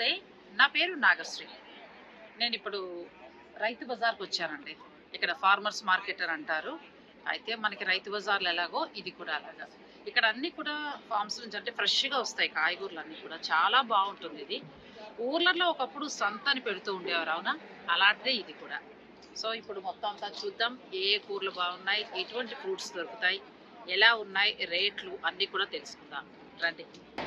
నమస్తే నా పేరు నాగశ్రీ నేను ఇప్పుడు రైతు బజార్కి వచ్చానండి ఇక్కడ ఫార్మర్స్ మార్కెట్ అని అంటారు అయితే మనకి రైతు బజార్లు ఎలాగో ఇది కూడా అలాగా ఇక్కడ అన్ని కూడా ఫార్మ్స్ నుంచి అంటే ఫ్రెష్గా వస్తాయి కాయగూరలు అన్నీ కూడా చాలా బాగుంటుంది ఇది ఊర్లలో ఒకప్పుడు సంత అని పెడుతూ ఉండేవారు అవునా అలాంటిదే ఇది కూడా సో ఇప్పుడు మొత్తం అంతా చూద్దాం ఏ ఏ కూరలు బాగున్నాయి ఎటువంటి ఫ్రూట్స్ దొరుకుతాయి ఎలా ఉన్నాయి రేట్లు అన్నీ కూడా తెలుసుకుందాం రండి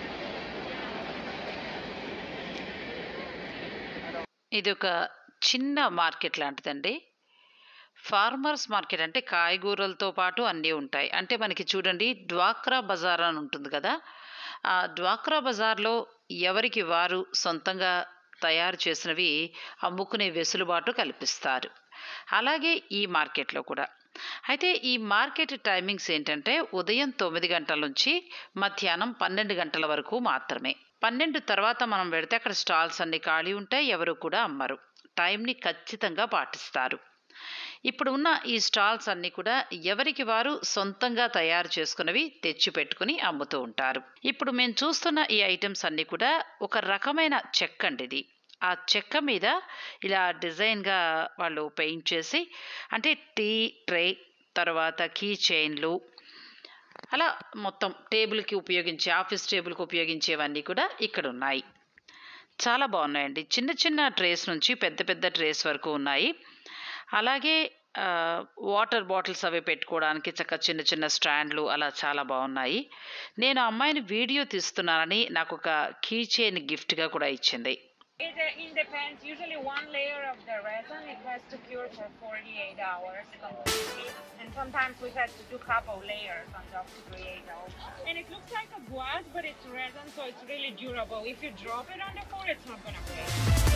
ఇది ఒక చిన్న మార్కెట్ లాంటిదండి ఫార్మర్స్ మార్కెట్ అంటే కాయగూరలతో పాటు అన్నీ ఉంటాయి అంటే మనకి చూడండి డ్వాక్రా బజార్ అని ఉంటుంది కదా ఆ డ్వాక్రా బజార్లో ఎవరికి వారు సొంతంగా తయారు చేసినవి అమ్ముకునే వెసులుబాటు కల్పిస్తారు అలాగే ఈ మార్కెట్లో కూడా అయితే ఈ మార్కెట్ టైమింగ్స్ ఏంటంటే ఉదయం తొమ్మిది గంటల నుంచి మధ్యాహ్నం పన్నెండు గంటల వరకు మాత్రమే పన్నెండు తర్వాత మనం పెడితే అక్కడ స్టాల్స్ అన్ని ఖాళీ ఉంటాయి ఎవరు కూడా అమ్మరు టైంని ఖచ్చితంగా పాటిస్తారు ఇప్పుడు ఉన్న ఈ స్టాల్స్ అన్నీ కూడా ఎవరికి వారు సొంతంగా తయారు చేసుకున్నవి తెచ్చి పెట్టుకుని అమ్ముతూ ఉంటారు ఇప్పుడు మేము చూస్తున్న ఈ ఐటమ్స్ అన్నీ కూడా ఒక రకమైన చెక్క అండి ఇది ఆ చెక్క మీద ఇలా డిజైన్గా వాళ్ళు పెయింట్ చేసి అంటే టీ ట్రే తర్వాత కీ చైన్లు అలా మొత్తం టేబుల్కి ఉపయోగించే ఆఫీస్ టేబుల్కి ఉపయోగించేవన్నీ కూడా ఇక్కడ ఉన్నాయి చాలా బాగున్నాయండి చిన్న చిన్న ట్రేస్ నుంచి పెద్ద పెద్ద ట్రేస్ వరకు ఉన్నాయి అలాగే ఆ, వాటర్ బాటిల్స్ అవి పెట్టుకోవడానికి చక్క చిన్న చిన్న స్టాండ్లు అలా చాలా బాగున్నాయి నేను ఆ అమ్మాయిని వీడియో తీస్తున్నానని నాకు ఒక కీ చైన్ గిఫ్ట్గా కూడా ఇచ్చింది It, uh, it depends. Usually, one layer of the resin it has to cure for 48 hours completely, and sometimes we have to do couple layers on top to create those. And it looks like a gouache, but it's resin, so it's really durable. If you drop it on the floor, it's not gonna break.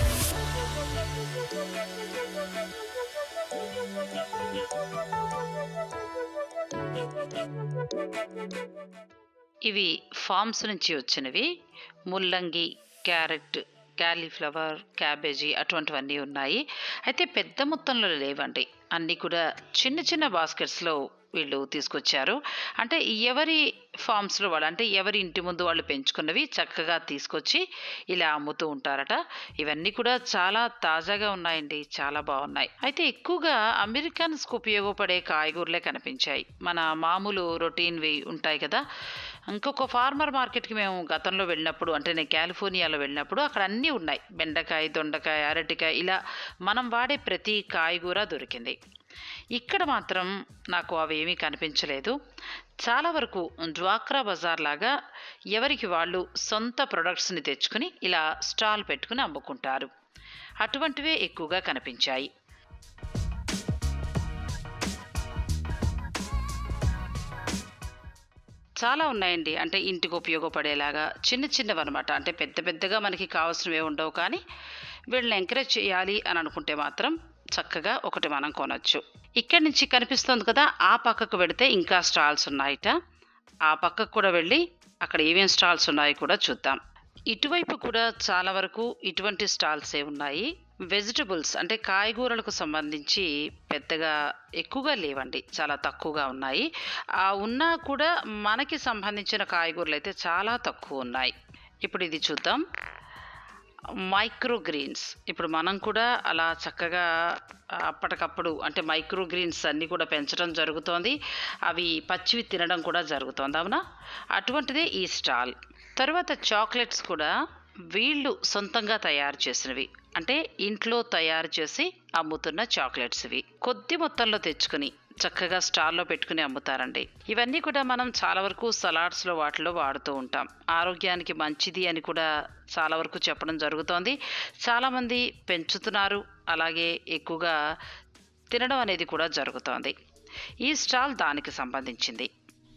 ఇవి farms నుంచి వచ్చినవి ముల్లంగి carrot cauliflower cabbage అటువంటివన్నీ ఉన్నాయి అయితే పెద్ద మొత్తంలో లేవండి అన్నీ కూడా చిన్న చిన్న బాస్కెట్స్లో వీళ్ళు తీసుకొచ్చారు అంటే ఎవరి ఫార్మ్స్లో వాళ్ళు అంటే ఎవరి ఇంటి ముందు వాళ్ళు పెంచుకున్నవి చక్కగా తీసుకొచ్చి ఇలా అమ్ముతూ ఉంటారట ఇవన్నీ కూడా చాలా తాజాగా ఉన్నాయండి చాలా బాగున్నాయి అయితే ఎక్కువగా అమెరికన్స్కి ఉపయోగపడే కాయగూరలే కనిపించాయి మన మామూలు రొటీన్వి ఉంటాయి కదా ఇంకొక ఫార్మర్ మార్కెట్కి మేము గతంలో వెళ్ళినప్పుడు అంటే నేను కాలిఫోర్నియాలో వెళ్ళినప్పుడు అక్కడ అన్నీ ఉన్నాయి బెండకాయ దొండకాయ అరటికాయ ఇలా మనం వాడే ప్రతి కాయగూర దొరికింది ఇక్కడ మాత్రం నాకు అవేమీ కనిపించలేదు చాలా వరకు డ్వాక్రా బజార్ లాగా ఎవరికి వాళ్ళు సొంత ప్రొడక్ట్స్ని తెచ్చుకుని ఇలా స్టాల్ పెట్టుకుని అమ్ముకుంటారు అటువంటివే ఎక్కువగా కనిపించాయి చాలా ఉన్నాయండి అంటే ఇంటికి ఉపయోగపడేలాగా చిన్న చిన్నవి అనమాట అంటే పెద్ద పెద్దగా మనకి కావాల్సినవి ఉండవు కానీ వీళ్ళని ఎంకరేజ్ చేయాలి అని అనుకుంటే మాత్రం చక్కగా ఒకటి మనం కొనొచ్చు ఇక్కడి నుంచి కనిపిస్తుంది కదా ఆ పక్కకు వెళితే ఇంకా స్టాల్స్ ఉన్నాయట ఆ పక్కకు కూడా వెళ్ళి అక్కడ ఏమేం స్టాల్స్ ఉన్నాయో కూడా చూద్దాం ఇటువైపు కూడా చాలా వరకు ఇటువంటి స్టాల్సే ఉన్నాయి వెజిటబుల్స్ అంటే కాయగూరలకు సంబంధించి పెద్దగా ఎక్కువగా లేవండి చాలా తక్కువగా ఉన్నాయి ఆ ఉన్నా కూడా మనకి సంబంధించిన కాయగూరలు అయితే చాలా తక్కువ ఉన్నాయి ఇప్పుడు ఇది చూద్దాం మైక్రో గ్రీన్స్ ఇప్పుడు మనం కూడా అలా చక్కగా అప్పటికప్పుడు అంటే మైక్రో గ్రీన్స్ అన్నీ కూడా పెంచడం జరుగుతోంది అవి పచ్చివి తినడం కూడా జరుగుతోంది అవునా అటువంటిదే ఈ స్టాల్ తర్వాత చాక్లెట్స్ కూడా వీళ్ళు సొంతంగా తయారు చేసినవి అంటే ఇంట్లో తయారు చేసి అమ్ముతున్న చాక్లెట్స్ ఇవి కొద్ది మొత్తంలో తెచ్చుకుని చక్కగా స్టాల్లో పెట్టుకుని అమ్ముతారండి ఇవన్నీ కూడా మనం చాలా వరకు సలాడ్స్లో వాటిలో వాడుతూ ఉంటాం ఆరోగ్యానికి మంచిది అని కూడా చాలా వరకు చెప్పడం జరుగుతోంది చాలామంది పెంచుతున్నారు అలాగే ఎక్కువగా తినడం అనేది కూడా జరుగుతోంది ఈ స్టాల్ దానికి సంబంధించింది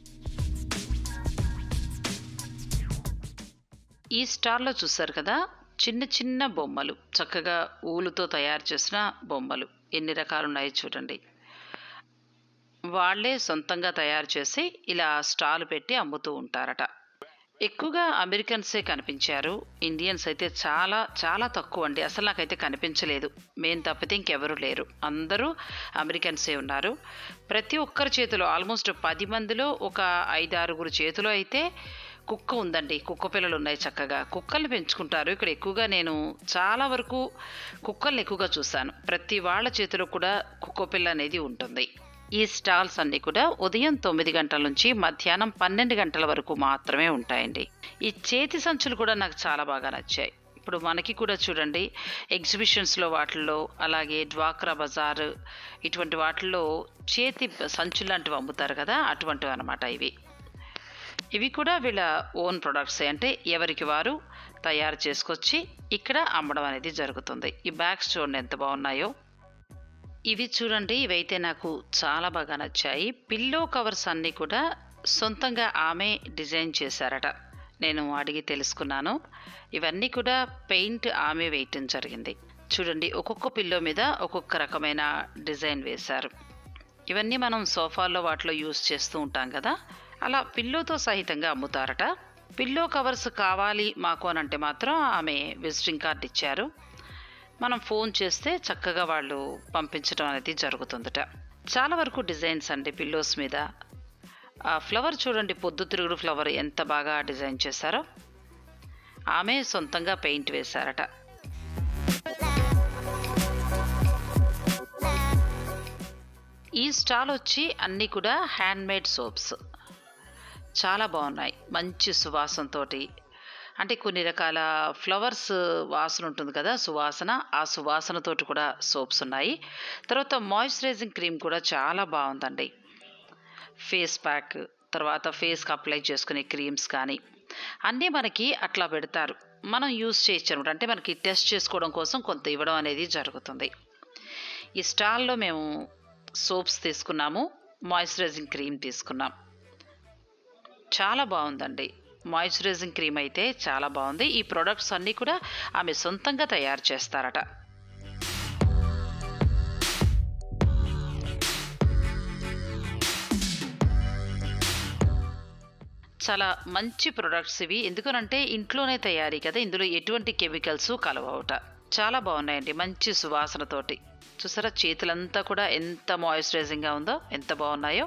ఈ స్టాల్లో చూశారు కదా చిన్న చిన్న బొమ్మలు చక్కగా ఊలుతో తయారు చేసిన బొమ్మలు ఎన్ని రకాలు ఉన్నాయో చూడండి వాళ్ళే సొంతంగా తయారు చేసి ఇలా స్టాల్ పెట్టి అమ్ముతూ ఉంటారట ఎక్కువగా అమెరికన్సే కనిపించారు ఇండియన్స్ అయితే చాలా చాలా తక్కువ అండి అసలు నాకైతే కనిపించలేదు మేము తప్పితే ఇంకెవరు లేరు అందరూ అమెరికన్సే ఉన్నారు ప్రతి ఒక్కరి చేతిలో ఆల్మోస్ట్ పది మందిలో ఒక ఐదారుగురు చేతిలో అయితే కుక్క ఉందండి కుక్క పిల్లలు ఉన్నాయి చక్కగా కుక్కల్ని పెంచుకుంటారు ఇక్కడ ఎక్కువగా నేను చాలా వరకు కుక్కల్ని ఎక్కువగా చూశాను ప్రతి వాళ్ళ చేతిలో కూడా కుక్క పిల్ల అనేది ఉంటుంది ఈ స్టాల్స్ అన్నీ కూడా ఉదయం తొమ్మిది గంటల నుంచి మధ్యాహ్నం పన్నెండు గంటల వరకు మాత్రమే ఉంటాయండి ఈ చేతి సంచులు కూడా నాకు చాలా బాగా నచ్చాయి ఇప్పుడు మనకి కూడా చూడండి ఎగ్జిబిషన్స్లో వాటిల్లో అలాగే డ్వాక్రా బజార్ ఇటువంటి వాటిల్లో చేతి సంచులు లాంటివి అమ్ముతారు కదా అటువంటివి అనమాట ఇవి ఇవి కూడా వీళ్ళ ఓన్ ప్రొడక్ట్సే అంటే ఎవరికి వారు తయారు చేసుకొచ్చి ఇక్కడ అమ్మడం అనేది జరుగుతుంది ఈ బ్యాగ్స్ చూడండి ఎంత బాగున్నాయో ఇవి చూడండి ఇవైతే నాకు చాలా బాగా నచ్చాయి పిల్లో కవర్స్ అన్నీ కూడా సొంతంగా ఆమె డిజైన్ చేశారట నేను అడిగి తెలుసుకున్నాను ఇవన్నీ కూడా పెయింట్ ఆమె వేయటం జరిగింది చూడండి ఒక్కొక్క పిల్లో మీద ఒక్కొక్క రకమైన డిజైన్ వేశారు ఇవన్నీ మనం సోఫాల్లో వాటిలో యూస్ చేస్తూ ఉంటాం కదా అలా పిల్లోతో సహితంగా అమ్ముతారట పిల్లో కవర్స్ కావాలి మాకు అని అంటే మాత్రం ఆమె విజిటింగ్ కార్డ్ ఇచ్చారు మనం ఫోన్ చేస్తే చక్కగా వాళ్ళు పంపించడం అనేది జరుగుతుందట చాలా వరకు డిజైన్స్ అండి పిల్లోస్ మీద ఆ ఫ్లవర్ చూడండి పొద్దుతిరుగుడు ఫ్లవర్ ఎంత బాగా డిజైన్ చేశారో ఆమె సొంతంగా పెయింట్ వేశారట ఈ స్టాల్ వచ్చి అన్నీ కూడా హ్యాండ్ మేడ్ సోప్స్ చాలా బాగున్నాయి మంచి సువాసనతో అంటే కొన్ని రకాల ఫ్లవర్స్ వాసన ఉంటుంది కదా సువాసన ఆ సువాసనతోటి కూడా సోప్స్ ఉన్నాయి తర్వాత మాయిశ్చరైజింగ్ క్రీమ్ కూడా చాలా బాగుందండి ఫేస్ ప్యాక్ తర్వాత ఫేస్కి అప్లై చేసుకునే క్రీమ్స్ కానీ అన్నీ మనకి అట్లా పెడతారు మనం యూస్ చేయొచ్చు అనమాట అంటే మనకి టెస్ట్ చేసుకోవడం కోసం కొంత ఇవ్వడం అనేది జరుగుతుంది ఈ స్టాల్లో మేము సోప్స్ తీసుకున్నాము మాయిశ్చరైజింగ్ క్రీమ్ తీసుకున్నాం చాలా బాగుందండి మాయిశ్చరైజింగ్ క్రీమ్ అయితే చాలా బాగుంది ఈ ప్రొడక్ట్స్ అన్నీ కూడా ఆమె సొంతంగా తయారు చేస్తారట చాలా మంచి ప్రొడక్ట్స్ ఇవి ఎందుకనంటే ఇంట్లోనే తయారీ కదా ఇందులో ఎటువంటి కెమికల్స్ కలవవుట చాలా బాగున్నాయండి మంచి సువాసనతోటి చూసారా చేతులంతా కూడా ఎంత మాయిశ్చరైజింగ్గా ఉందో ఎంత బాగున్నాయో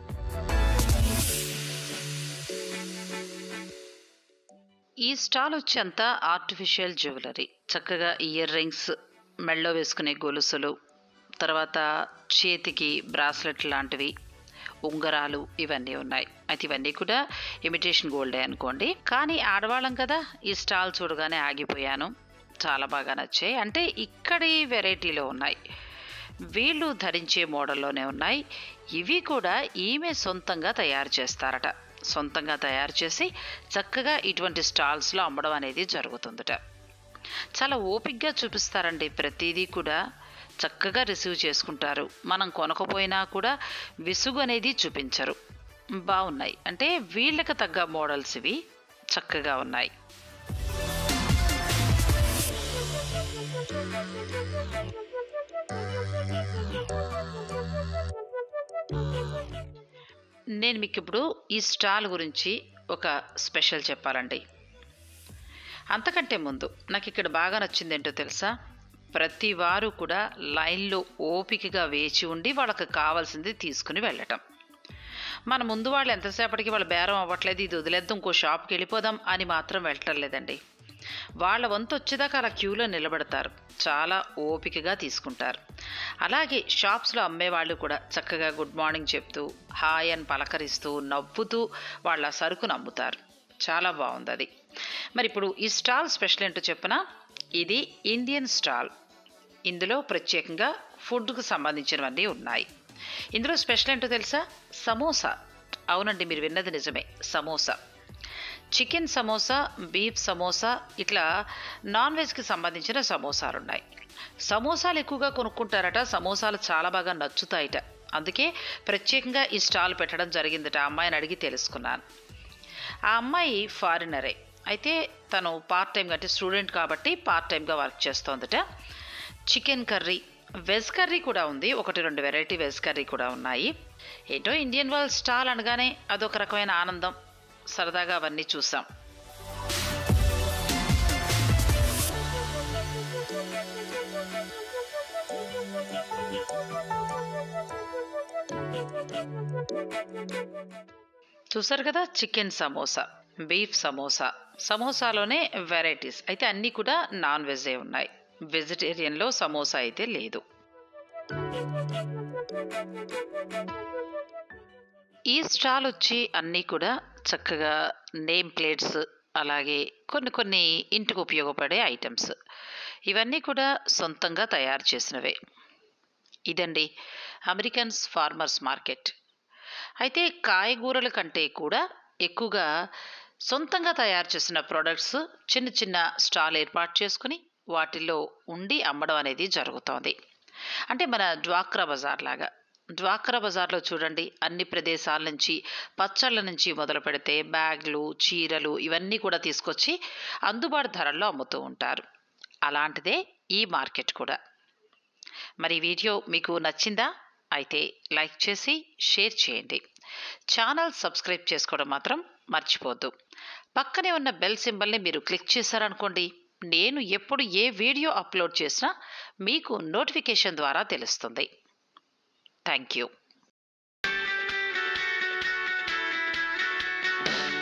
ఈ స్టాల్ వచ్చి అంతా ఆర్టిఫిషియల్ జ్యువెలరీ చక్కగా ఇయర్ రింగ్స్ మెళ్ళో వేసుకునే గొలుసులు తర్వాత చేతికి బ్రాస్లెట్ లాంటివి ఉంగరాలు ఇవన్నీ ఉన్నాయి అయితే ఇవన్నీ కూడా ఇమిటేషన్ గోల్డే అనుకోండి కానీ ఆడవాళ్ళం కదా ఈ స్టాల్ చూడగానే ఆగిపోయాను చాలా బాగా నచ్చాయి అంటే ఇక్కడి వెరైటీలో ఉన్నాయి వీళ్ళు ధరించే మోడల్లోనే ఉన్నాయి ఇవి కూడా ఈమె సొంతంగా తయారు చేస్తారట సొంతంగా తయారు చేసి చక్కగా ఇటువంటి స్టాల్స్లో అమ్మడం అనేది జరుగుతుందట చాలా ఓపిక్గా చూపిస్తారండి ప్రతిదీ కూడా చక్కగా రిసీవ్ చేసుకుంటారు మనం కొనకపోయినా కూడా విసుగు అనేది చూపించరు బాగున్నాయి అంటే వీళ్ళకి తగ్గ మోడల్స్ ఇవి చక్కగా ఉన్నాయి నేను మీకు ఇప్పుడు ఈ స్టాల్ గురించి ఒక స్పెషల్ చెప్పాలండి అంతకంటే ముందు నాకు ఇక్కడ బాగా నచ్చింది ఏంటో తెలుసా ప్రతి వారు కూడా లైన్లో ఓపికగా వేచి ఉండి వాళ్ళకి కావాల్సింది తీసుకుని వెళ్ళటం మన ముందు వాళ్ళు ఎంతసేపటికి వాళ్ళ బేరం అవ్వట్లేదు ఇది వదిలేద్దాం ఇంకో షాప్కి వెళ్ళిపోదాం అని మాత్రం వెళ్ళటం లేదండి వాళ్ళ వంతు వచ్చేదాకా అలా క్యూలో నిలబడతారు చాలా ఓపికగా తీసుకుంటారు అలాగే షాప్స్లో అమ్మేవాళ్ళు కూడా చక్కగా గుడ్ మార్నింగ్ చెప్తూ హాయ్ అని పలకరిస్తూ నవ్వుతూ వాళ్ళ సరుకును అమ్ముతారు చాలా బాగుంది అది మరి ఇప్పుడు ఈ స్టాల్ స్పెషల్ ఏంటో చెప్పనా ఇది ఇండియన్ స్టాల్ ఇందులో ప్రత్యేకంగా ఫుడ్కు సంబంధించినవన్నీ ఉన్నాయి ఇందులో స్పెషల్ ఏంటో తెలుసా సమోసా అవునండి మీరు విన్నది నిజమే సమోసా చికెన్ సమోసా బీఫ్ సమోసా ఇట్లా నాన్ వెజ్కి సంబంధించిన సమోసాలు ఉన్నాయి సమోసాలు ఎక్కువగా కొనుక్కుంటారట సమోసాలు చాలా బాగా నచ్చుతాయిట అందుకే ప్రత్యేకంగా ఈ స్టాల్ పెట్టడం జరిగిందట ఆ అమ్మాయిని అడిగి తెలుసుకున్నాను ఆ అమ్మాయి ఫారినరే అయితే తను పార్ట్ టైం అంటే స్టూడెంట్ కాబట్టి పార్ట్ టైంగా వర్క్ చేస్తోందట చికెన్ కర్రీ వెజ్ కర్రీ కూడా ఉంది ఒకటి రెండు వెరైటీ వెజ్ కర్రీ కూడా ఉన్నాయి ఏంటో ఇండియన్ వాళ్ళ స్టాల్ అనగానే అదొక రకమైన ఆనందం సరదాగా అవన్నీ చూసాం చూసారు కదా చికెన్ సమోసా బీఫ్ సమోసా సమోసాలోనే వెరైటీస్ అయితే అన్నీ కూడా నాన్ వెజే ఉన్నాయి వెజిటేరియన్లో సమోసా అయితే లేదు ఈ స్టాల్ వచ్చి అన్నీ కూడా చక్కగా నేమ్ ప్లేట్స్ అలాగే కొన్ని కొన్ని ఇంటికి ఉపయోగపడే ఐటమ్స్ ఇవన్నీ కూడా సొంతంగా తయారు చేసినవే ఇదండి అమెరికన్స్ ఫార్మర్స్ మార్కెట్ అయితే కాయగూరల కంటే కూడా ఎక్కువగా సొంతంగా తయారు చేసిన ప్రోడక్ట్స్ చిన్న చిన్న స్టాల్ ఏర్పాటు చేసుకుని వాటిల్లో ఉండి అమ్మడం అనేది జరుగుతోంది అంటే మన డ్వాక్రా బజార్ లాగా డ్వాక్రా బజార్లో చూడండి అన్ని ప్రదేశాల నుంచి పచ్చళ్ళ నుంచి మొదలు పెడితే బ్యాగ్లు చీరలు ఇవన్నీ కూడా తీసుకొచ్చి అందుబాటు ధరల్లో అమ్ముతూ ఉంటారు అలాంటిదే ఈ మార్కెట్ కూడా మరి ఈ వీడియో మీకు నచ్చిందా అయితే లైక్ చేసి షేర్ చేయండి ఛానల్ సబ్స్క్రైబ్ చేసుకోవడం మాత్రం మర్చిపోద్దు పక్కనే ఉన్న బెల్ సింబల్ని మీరు క్లిక్ చేశారనుకోండి నేను ఎప్పుడు ఏ వీడియో అప్లోడ్ చేసినా మీకు నోటిఫికేషన్ ద్వారా తెలుస్తుంది థ్యాంక్ యూ